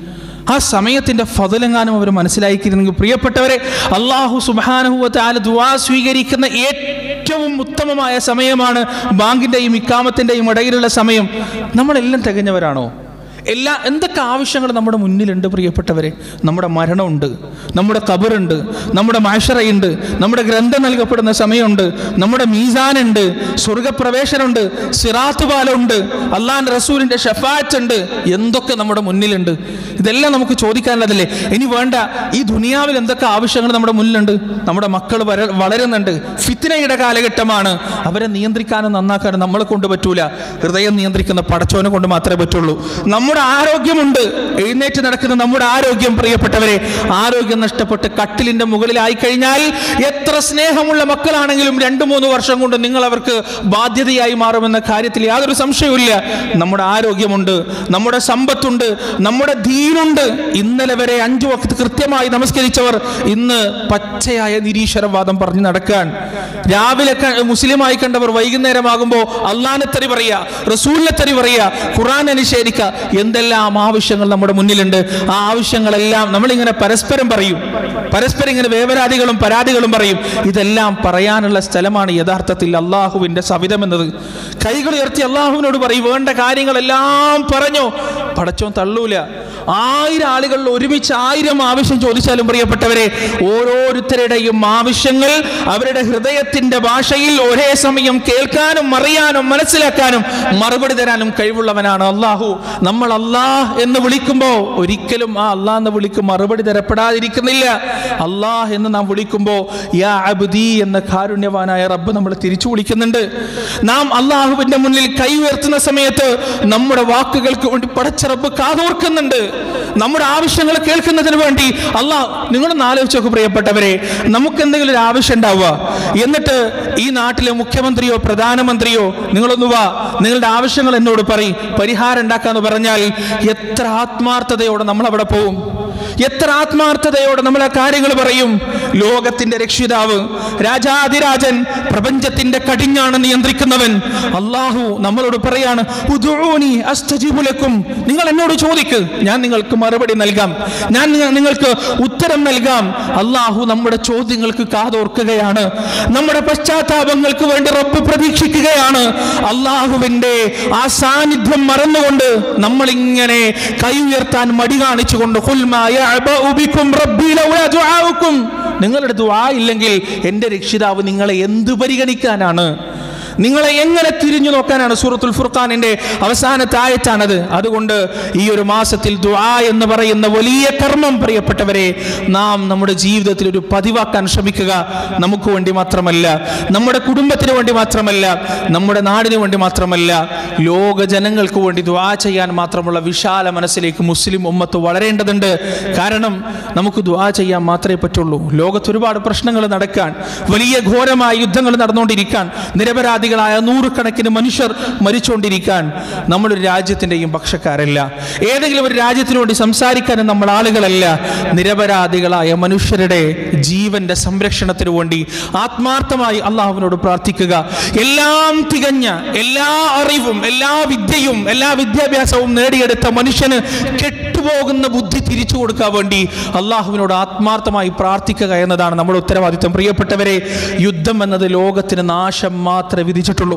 ആ സമയത്തിൻ്റെ ഫതലെങ്ങാനും അവർ മനസ്സിലാക്കിയിരുന്നെങ്കിൽ പ്രിയപ്പെട്ടവരെ അള്ളാഹു സുബാനുഭവത്തെ ആല ദുവാ സ്വീകരിക്കുന്ന ഏറ്റവും ഉത്തമമായ സമയമാണ് ബാങ്കിൻ്റെയും ഇക്കാമത്തിൻ്റെയും ഇടയിലുള്ള സമയം നമ്മളെല്ലാം തികഞ്ഞവരാണോ എല്ലാ എന്തൊക്കെ ആവശ്യങ്ങൾ നമ്മുടെ മുന്നിലുണ്ട് പ്രിയപ്പെട്ടവരെ നമ്മുടെ മരണമുണ്ട് നമ്മുടെ കബറുണ്ട് നമ്മുടെ മാഷറയുണ്ട് നമ്മുടെ ഗ്രന്ഥം നൽകപ്പെടുന്ന സമയമുണ്ട് നമ്മുടെ മീസാനുണ്ട് സ്വർഗപ്രവേശനമുണ്ട് സിറാത്ത് പാലമുണ്ട് അള്ളാഹാൻ്റെ റസൂലിൻ്റെ ഷഫാറ്റ് ഉണ്ട് എന്തൊക്കെ നമ്മുടെ മുന്നിലുണ്ട് ഇതെല്ലാം നമുക്ക് ചോദിക്കാനുള്ളതല്ലേ ഇനി വേണ്ട ഈ ദുനിയാവിൽ എന്തൊക്കെ ആവശ്യങ്ങൾ നമ്മുടെ മുന്നിലുണ്ട് നമ്മുടെ മക്കൾ വര വളരുന്നുണ്ട് ഫിത്തിനയുടെ കാലഘട്ടമാണ് അവരെ നിയന്ത്രിക്കാനും നന്നാക്കാനും നമ്മളെ കൊണ്ട് പറ്റൂല ഹൃദയം നിയന്ത്രിക്കുന്ന പടച്ചോനെ കൊണ്ട് മാത്രമേ പറ്റുള്ളൂ നമ്മുടെ ആരോഗ്യമുണ്ട് എഴുന്നേറ്റ് നടക്കുന്ന നമ്മുടെ ആരോഗ്യം പ്രിയപ്പെട്ടവരെ ആരോഗ്യം നഷ്ടപ്പെട്ട് കട്ടിലിന്റെ മുകളിലായി കഴിഞ്ഞാൽ എത്ര സ്നേഹമുള്ള മക്കളാണെങ്കിലും രണ്ടു മൂന്ന് വർഷം കൊണ്ട് നിങ്ങൾ അവർക്ക് ബാധ്യതയായി മാറുമെന്ന കാര്യത്തിൽ യാതൊരു സംശയവുമില്ല നമ്മുടെ ആരോഗ്യമുണ്ട് നമ്മുടെ സമ്പത്തുണ്ട് നമ്മുടെ ദീനുണ്ട് ഇന്നലെ വരെ അഞ്ചു വക്ത് കൃത്യമായി നമസ്കരിച്ചവർ ഇന്ന് പച്ചയായ നിരീശ്വരവാദം പറഞ്ഞു നടക്കാൻ രാവിലെ ക- മുസ്ലിമായി കണ്ടവർ വൈകുന്നേരമാകുമ്പോൾ അള്ളാനെ തെറി പറയുക റസൂലിനെ തെറി പറയുക ഖുറാൻ നിഷേധിക്കുക എന്തെല്ലാം ആവശ്യങ്ങൾ നമ്മുടെ മുന്നിലുണ്ട് ആ ആവശ്യങ്ങളെല്ലാം നമ്മളിങ്ങനെ പരസ്പരം പറയും പരസ്പരം ഇങ്ങനെ വേവരാതികളും പരാതികളും പറയും ഇതെല്ലാം പറയാനുള്ള സ്ഥലമാണ് യഥാർത്ഥത്തിൽ അള്ളാഹുവിൻ്റെ സവിധം എന്നത് കൈകൾ ഉയർത്തി അള്ളാഹുവിനോട് പറയും വേണ്ട കാര്യങ്ങളെല്ലാം പറഞ്ഞോ പടച്ചോൻ തള്ളൂല ആയിരം ആളുകളിൽ ഒരുമിച്ച് ആയിരം ആവശ്യം ചോദിച്ചാലും പ്രിയപ്പെട്ടവരെ ഓരോരുത്തരുടെയും ആവശ്യങ്ങൾ അവരുടെ ഹൃദയത്തിന്റെ ഭാഷയിൽ ഒരേ സമയം കേൾക്കാനും അറിയാനും മനസ്സിലാക്കാനും മറുപടി തരാനും കഴിവുള്ളവനാണ് അള്ളാഹു നമ്മൾ അള്ളാഹ് എന്ന് വിളിക്കുമ്പോൾ ഒരിക്കലും ആ അള്ളാഹ് എന്ന് വിളിക്കും മറുപടി തരപ്പെടാതിരിക്കുന്നില്ല അള്ളാഹ് എന്ന് നാം വിളിക്കുമ്പോൾ യാ അബ്ദി എന്ന കാരുണ്യവാനായ റബ്ബ് നമ്മൾ തിരിച്ചു വിളിക്കുന്നുണ്ട് നാം അള്ളാഹുവിന്റെ മുന്നിൽ കൈ ഉയർത്തുന്ന സമയത്ത് നമ്മുടെ വാക്കുകൾക്ക് വേണ്ടി പടച്ച റബ്ബ് കാതോർക്കുന്നുണ്ട് നമ്മുടെ ആവശ്യങ്ങൾ കേൾക്കുന്നതിന് വേണ്ടി അള്ളാഹ് നിങ്ങളൊന്ന് ആലോചിച്ച് നോക്ക് പ്രിയപ്പെട്ടവരെ നമുക്ക് എന്തെങ്കിലും ഒരു ആവശ്യം ഉണ്ടാവുക എന്നിട്ട് ഈ നാട്ടിലെ മുഖ്യമന്ത്രിയോ പ്രധാനമന്ത്രിയോ നിങ്ങളൊന്ന് വാ നിങ്ങളുടെ ആവശ്യങ്ങൾ എന്നോട് പറയും പരിഹാരം ഉണ്ടാക്കാന്ന് പറഞ്ഞാൽ എത്ര ആത്മാർത്ഥതയോടെ നമ്മൾ അവിടെ പോവും എത്ര ആത്മാർത്ഥതയോടെ നമ്മൾ ആ കാര്യങ്ങൾ പറയും ലോകത്തിന്റെ രക്ഷിതാവ് രാജാതിരാജൻ പ്രപഞ്ചത്തിന്റെ കടിഞ്ഞാണ് നിയന്ത്രിക്കുന്നവൻ അള്ളാഹു നമ്മളോട് പറയാണ് "ഉദ്ഉനി അസ്തജീബു ലക്കും." നിങ്ങൾ എന്നോട് ചോദിക്ക് ഞാൻ നിങ്ങൾക്ക് മറുപടി നൽകാം ഞാൻ നിങ്ങ- നിങ്ങൾക്ക് ഉത്തരം നൽകാം അള്ളാഹു നമ്മുടെ ചോദ്യങ്ങൾക്ക് കാതോർക്കുകയാണ് നമ്മുടെ പശ്ചാത്താപങ്ങൾക്ക് വേണ്ടി റബ്ബ് പ്രതീക്ഷിക്കുകയാണ് അള്ളാഹുവിന്റെ ആ സാന്നിധ്യം മറന്നുകൊണ്ട് നമ്മളിങ്ങനെ കൈ ഉയർത്താൻ മടി കാണിച്ചുകൊണ്ട് "ഖുൽ മാ യഅബഉ ബിക്കും റബ്ബി ലൗലാ ദുആഉക്കും." നിങ്ങളുടെ ദുആ ഇല്ലെങ്കിൽ എൻ്റെ രക്ഷിതാവ് നിങ്ങളെ എന്ത് പരിഗണിക്കാനാണ് നിങ്ങളെ എങ്ങനെ തിരിഞ്ഞു നോക്കാനാണ് സൂറത്തുൽ ഫുർഖാനിന്റെ അവസാനത്തെ ആയത്താണത് അതുകൊണ്ട് ഈ ഒരു മാസത്തിൽ ദുആ എന്ന് പറയുന്ന വലിയ കർമ്മം പ്രിയപ്പെട്ടവരെ നാം നമ്മുടെ ജീവിതത്തിൽ ഒരു പതിവാക്കാൻ ശ്രമിക്കുക നമുക്ക് വേണ്ടി മാത്രമല്ല നമ്മുടെ കുടുംബത്തിന് വേണ്ടി മാത്രമല്ല നമ്മുടെ നാടിന് വേണ്ടി മാത്രമല്ല ലോക ജനങ്ങൾക്ക് വേണ്ടി ദുആ ചെയ്യാൻ മാത്രമുള്ള വിശാല മനസ്സിലേക്ക് മുസ്ലിം ഉമ്മത്ത് വളരേണ്ടതുണ്ട് കാരണം നമുക്ക് ദുആ ചെയ്യാൻ മാത്രമേ പറ്റുള്ളൂ ലോകത്ത് ഒരുപാട് പ്രശ്നങ്ങൾ നടക്കാൻ വലിയ ഘോരമായ യുദ്ധങ്ങൾ നടന്നുകൊണ്ടിരിക്കാൻ നിരപരാധികളായ നൂറുകണക്കിന് മനുഷ്യർ മരിച്ചുകൊണ്ടിരിക്കാൻ നമ്മളൊരു രാജ്യത്തിൻ്റെയും പക്ഷക്കാരല്ല ഏതെങ്കിലും ഒരു രാജ്യത്തിനു വേണ്ടി സംസാരിക്കാനും നമ്മൾ ആളുകളല്ല നിരപരാധികളായ മനുഷ്യരുടെ ജീവന്റെ സംരക്ഷണത്തിനു വേണ്ടി ആത്മാർത്ഥമായി അള്ളാഹുവിനോട് പ്രാർത്ഥിക്കുക എല്ലാം തികഞ്ഞ എല്ലാ അറിവും എല്ലാ വിദ്യയും എല്ലാ വിദ്യാഭ്യാസവും നേടിയെടുത്ത മനുഷ്യന് കെട്ടുപോകുന്ന ബുദ്ധി തിരിച്ചു കൊടുക്കാൻ വേണ്ടി അള്ളാഹുവിനോട് ആത്മാർത്ഥമായി പ്രാർത്ഥിക്കുക എന്നതാണ് നമ്മുടെ ഉത്തരവാദിത്വം പ്രിയപ്പെട്ടവരെ യുദ്ധം എന്നത് ലോകത്തിന് നാശം മാത്രമേ വിധിച്ചിട്ടുള്ളൂ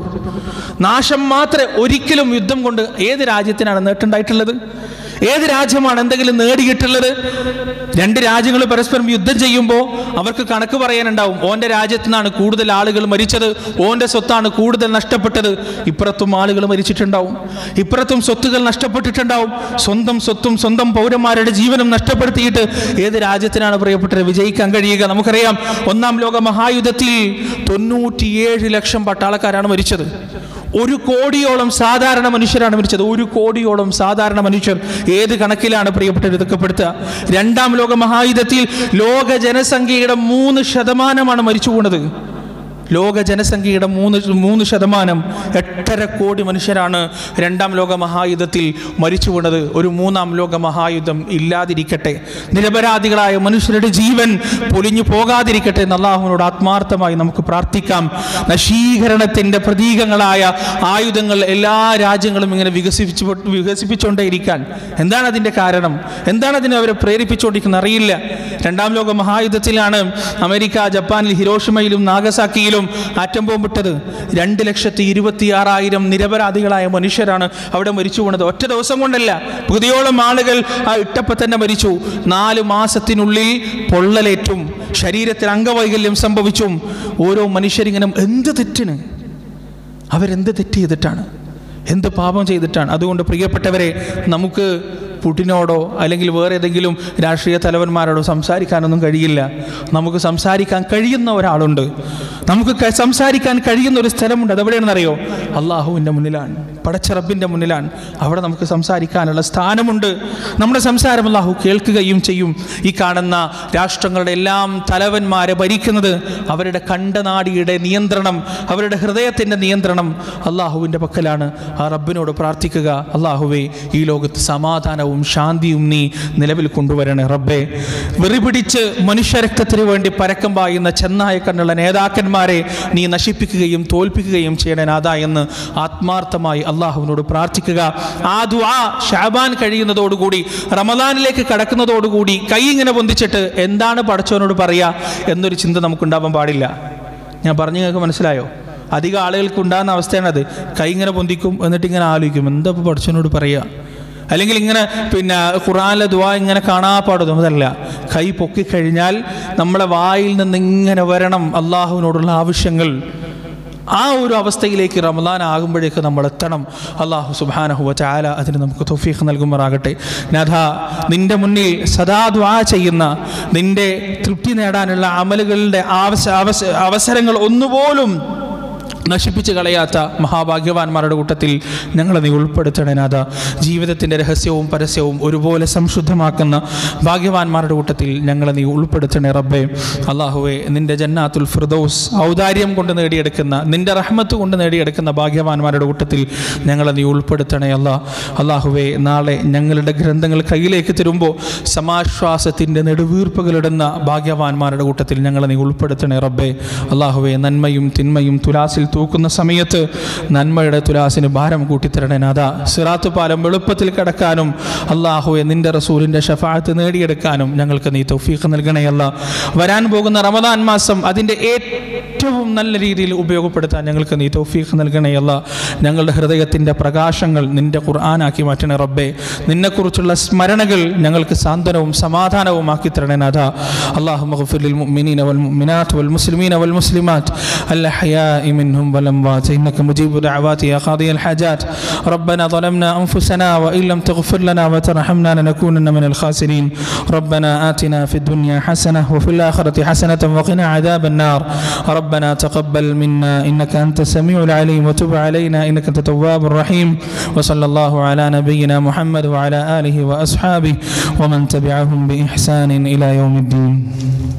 നാശം മാത്രമേ ഒരിക്കലും യുദ്ധം കൊണ്ട് ഏത് രാജ്യത്തിനാണ് നേട്ടുണ്ടായിട്ടുള്ളത് ഏത് രാജ്യമാണ് എന്തെങ്കിലും നേടിയിട്ടുള്ളത് രണ്ട് രാജ്യങ്ങൾ പരസ്പരം യുദ്ധം ചെയ്യുമ്പോൾ അവർക്ക് കണക്ക് പറയാനുണ്ടാവും ഓന്റെ രാജ്യത്തു നിന്നാണ് കൂടുതൽ ആളുകൾ മരിച്ചത് ഓന്റെ സ്വത്താണ് കൂടുതൽ നഷ്ടപ്പെട്ടത് ഇപ്പുറത്തും ആളുകൾ മരിച്ചിട്ടുണ്ടാവും ഇപ്പുറത്തും സ്വത്തുകൾ നഷ്ടപ്പെട്ടിട്ടുണ്ടാവും സ്വന്തം സ്വത്തും സ്വന്തം പൗരന്മാരുടെ ജീവനും നഷ്ടപ്പെടുത്തിയിട്ട് ഏത് രാജ്യത്തിനാണ് പ്രിയപ്പെട്ടത് വിജയിക്കാൻ കഴിയുക നമുക്കറിയാം ഒന്നാം ലോക മഹായുദ്ധത്തിൽ തൊണ്ണൂറ്റിയേഴ് ലക്ഷം പട്ടാളക്കാരാണ് മരിച്ചത് ഒരു കോടിയോളം സാധാരണ മനുഷ്യരാണ് മരിച്ചത് ഒരു കോടിയോളം സാധാരണ മനുഷ്യർ ഏത് കണക്കിലാണ് പ്രിയപ്പെട്ടവർ ഇതൊക്കെ പെടുത്തുക രണ്ടാം ലോക മഹായുദ്ധത്തിൽ ലോക ജനസംഖ്യയുടെ മൂന്ന് ശതമാനമാണ് മരിച്ചു പോണത് ലോക ജനസംഖ്യയുടെ മൂന്ന് മൂന്ന് ശതമാനം എട്ടര കോടി മനുഷ്യരാണ് രണ്ടാം ലോക മഹായുദ്ധത്തിൽ മരിച്ചു വീണത് ഒരു മൂന്നാം ലോക മഹായുദ്ധം ഇല്ലാതിരിക്കട്ടെ നിരപരാധികളായ മനുഷ്യരുടെ ജീവൻ പൊലിഞ്ഞു പോകാതിരിക്കട്ടെ എന്ന് അള്ളാഹുവിനോട് ആത്മാർത്ഥമായി നമുക്ക് പ്രാർത്ഥിക്കാം നശീകരണത്തിൻ്റെ പ്രതീകങ്ങളായ ആയുധങ്ങൾ എല്ലാ രാജ്യങ്ങളും ഇങ്ങനെ വികസിപ്പിച്ചു വികസിപ്പിച്ചുകൊണ്ടേയിരിക്കാൻ എന്താണ് അതിൻ്റെ കാരണം എന്താണ് അതിനെ അവരെ പ്രേരിപ്പിച്ചുകൊണ്ടിരിക്കുന്നത് അറിയില്ല രണ്ടാം ലോക മഹായുദ്ധത്തിലാണ് അമേരിക്ക ജപ്പാനിൽ ഹിരോഷിമയിലും നാഗസാക്കിയിലും ആറ്റം ബോംബിട്ടത് രണ്ട് ലക്ഷത്തി ഇരുപത്തി ആറായിരം നിരപരാധികളായ മനുഷ്യരാണ് അവിടെ മരിച്ചു വീണത് ഒറ്റ ദിവസം കൊണ്ടല്ല പുതിയോളം ആളുകൾ ആ ഇട്ടപ്പം തന്നെ മരിച്ചു നാല് മാസത്തിനുള്ളിൽ പൊള്ളലേറ്റും ശരീരത്തിൽ അംഗവൈകല്യം സംഭവിച്ചും ഓരോ മനുഷ്യരിങ്ങനെ എന്ത് തെറ്റിന് അവരെന്ത് തെറ്റ് ചെയ്തിട്ടാണ് എന്ത് പാപം ചെയ്തിട്ടാണ് അതുകൊണ്ട് പ്രിയപ്പെട്ടവരെ നമുക്ക് പുടിനോടോ അല്ലെങ്കിൽ വേറെ ഏതെങ്കിലും രാഷ്ട്രീയ തലവന്മാരോടോ സംസാരിക്കാനൊന്നും കഴിയില്ല നമുക്ക് സംസാരിക്കാൻ കഴിയുന്ന ഒരാളുണ്ട് നമുക്ക് ക- സംസാരിക്കാൻ കഴിയുന്ന ഒരു സ്ഥലമുണ്ട് അതെവിടെയാണെന്നറിയോ അള്ളാഹുവിൻ്റെ മുന്നിലാണ് പടച്ചറബിൻ്റെ മുന്നിലാണ് അവിടെ നമുക്ക് സംസാരിക്കാനുള്ള സ്ഥാനമുണ്ട് നമ്മുടെ സംസാരം അള്ളാഹു കേൾക്കുകയും ചെയ്യും ഈ കാണുന്ന രാഷ്ട്രങ്ങളുടെ എല്ലാം തലവന്മാരെ ഭരിക്കുന്നത് അവരുടെ കണ്ടനാടിയുടെ നിയന്ത്രണം അവരുടെ ഹൃദയത്തിൻ്റെ നിയന്ത്രണം അള്ളാഹുവിൻ്റെ പക്കലാണ് ആ റബ്ബിനോട് പ്രാർത്ഥിക്കുക അള്ളാഹുവേ ഈ ലോകത്ത് സമാധാനവും ശാന്തിയും നീ നിലവിൽ കൊണ്ടുവരണേ റബ്ബേ വെറിപിടിച്ച് മനുഷ്യരക്തത്തിന് വേണ്ടി പരക്കം പായുന്ന ചെന്നായ കണ്ണുള്ള നേതാക്കന്മാരെ നീ നശിപ്പിക്കുകയും തോൽപ്പിക്കുകയും ചെയ്യണേ നാഥ എന്ന് ആത്മാർത്ഥമായി അള്ളാഹുവിനോട് പ്രാർത്ഥിക്കുക ആ ദുആ ഷാബാൻ കഴിയുന്നതോടുകൂടി റമദാനിലേക്ക് കടക്കുന്നതോടുകൂടി കൈ ഇങ്ങനെ പൊന്തിച്ചിട്ട് എന്താണ് പടച്ചവനോട് പറയുക എന്നൊരു ചിന്ത നമുക്കുണ്ടാവാൻ പാടില്ല ഞാൻ പറഞ്ഞു നിങ്ങൾക്ക് മനസ്സിലായോ അധികം ആളുകൾക്ക് ഉണ്ടാകുന്ന അവസ്ഥയാണത് കൈ ഇങ്ങനെ പൊന്തിക്കും എന്നിട്ട് ഇങ്ങനെ ആലോചിക്കും എന്താ ഇപ്പോൾ പടച്ചവനോട് പറയുക അല്ലെങ്കിൽ ഇങ്ങനെ പിന്നെ ഖുറാനിലെ ദുആ ഇങ്ങനെ കാണാപ്പാടും അതല്ല കൈ പൊക്കിക്കഴിഞ്ഞാൽ നമ്മളെ വായിൽ നിന്ന് ഇങ്ങനെ വരണം അള്ളാഹുവിനോടുള്ള ആവശ്യങ്ങൾ ആ ഒരു അവസ്ഥയിലേക്ക് റമദാൻ ആകുമ്പോഴേക്ക് നമ്മൾ എത്തണം അള്ളാഹു സുബാനഹുവ ചാല അതിന് നമുക്ക് തൊഫീഖ് നൽകുമാറാകട്ടെ നാഥ നിന്റെ മുന്നിൽ സദാ ദ്വാ ചെയ്യുന്ന നിന്റെ തൃപ്തി നേടാനുള്ള അമലുകളുടെ ആവശ അവസ അവസരങ്ങൾ ഒന്നുപോലും നശിപ്പിച്ച് കളയാത്ത മഹാഭാഗ്യവാന്മാരുടെ കൂട്ടത്തിൽ ഞങ്ങളെ നീ ഉൾപ്പെടുത്തണേ നാഥ ജീവിതത്തിൻ്റെ രഹസ്യവും പരസ്യവും ഒരുപോലെ സംശുദ്ധമാക്കുന്ന ഭാഗ്യവാന്മാരുടെ കൂട്ടത്തിൽ ഞങ്ങളെ നീ ഉൾപ്പെടുത്തണേ റബ്ബേ അള്ളാഹുവെ നിന്റെ ജന്നാത്തുൽ ഫിർദൗസ് ഔദാര്യം കൊണ്ട് നേടിയെടുക്കുന്ന നിന്റെ റഹ്മത്ത് കൊണ്ട് നേടിയെടുക്കുന്ന ഭാഗ്യവാന്മാരുടെ കൂട്ടത്തിൽ ഞങ്ങളെ നീ ഉൾപ്പെടുത്തണേ അല്ലാ അള്ളാഹുവെ നാളെ ഞങ്ങളുടെ ഗ്രന്ഥങ്ങൾ കയ്യിലേക്ക് തരുമ്പോൾ സമാശ്വാസത്തിൻ്റെ നെടുവീർപ്പുകളിടുന്ന ഭാഗ്യവാന്മാരുടെ കൂട്ടത്തിൽ ഞങ്ങളെ നീ ഉൾപ്പെടുത്തണേ റബ്ബേ അള്ളാഹുവെ നന്മയും തിന്മയും തുലാസിൽ തൂക്കുന്ന സമയത്ത് നന്മയുടെ തുലാസിന് ഭാരം കൂട്ടിത്തരണേ നാഥ സിറാത്ത് പാലം എളുപ്പത്തിൽ കിടക്കാനും അള്ളാഹുവെ നിന്റെ റസൂലിൻ്റെ ഷഫാത്ത് നേടിയെടുക്കാനും ഞങ്ങൾക്ക് നീ തൗഫീഖ് നൽകണയല്ല വരാൻ പോകുന്ന റമദാൻ മാസം അതിൻ്റെ ഏറ്റവും നല്ല രീതിയിൽ ഉപയോഗപ്പെടുത്താൻ ഞങ്ങൾക്ക് നീ തൗഫീഖ് നൽകണയല്ല ഞങ്ങളുടെ ഹൃദയത്തിൻ്റെ പ്രകാശങ്ങൾ നിന്റെ ഖുർആനാക്കി മാറ്റണേ റബ്ബേ നിന്നെക്കുറിച്ചുള്ള സ്മരണകൾ ഞങ്ങൾക്ക് സാന്ത്വനവും സമാധാനവും ആക്കി തരണേ നാഥ അള്ളാഹു മഗ്ഫിർ മുഅ്മിനീന വൽ മുഅ്മിനാത്ത് വൽ മുസ്ലിമീന വൽ മുസ്ലിമാത്ത് الأحياء منهم والأموات إنك مجيب دعوات يا قاضي الحاجات ربنا ظلمنا أنفسنا وإن لم تغفر لنا وترحمنا لنكونن من الخاسرين ربنا آتنا في الدنيا حسنة وفي الآخرة حسنة وقنا عذاب النار ربنا تقبل منا إنك أنت السميع العليم وتب علينا إنك أنت التواب الرحيم وصلى الله على نبينا محمد وعلى آله وأصحابه ومن تبعهم بإحسان إلى يوم الدين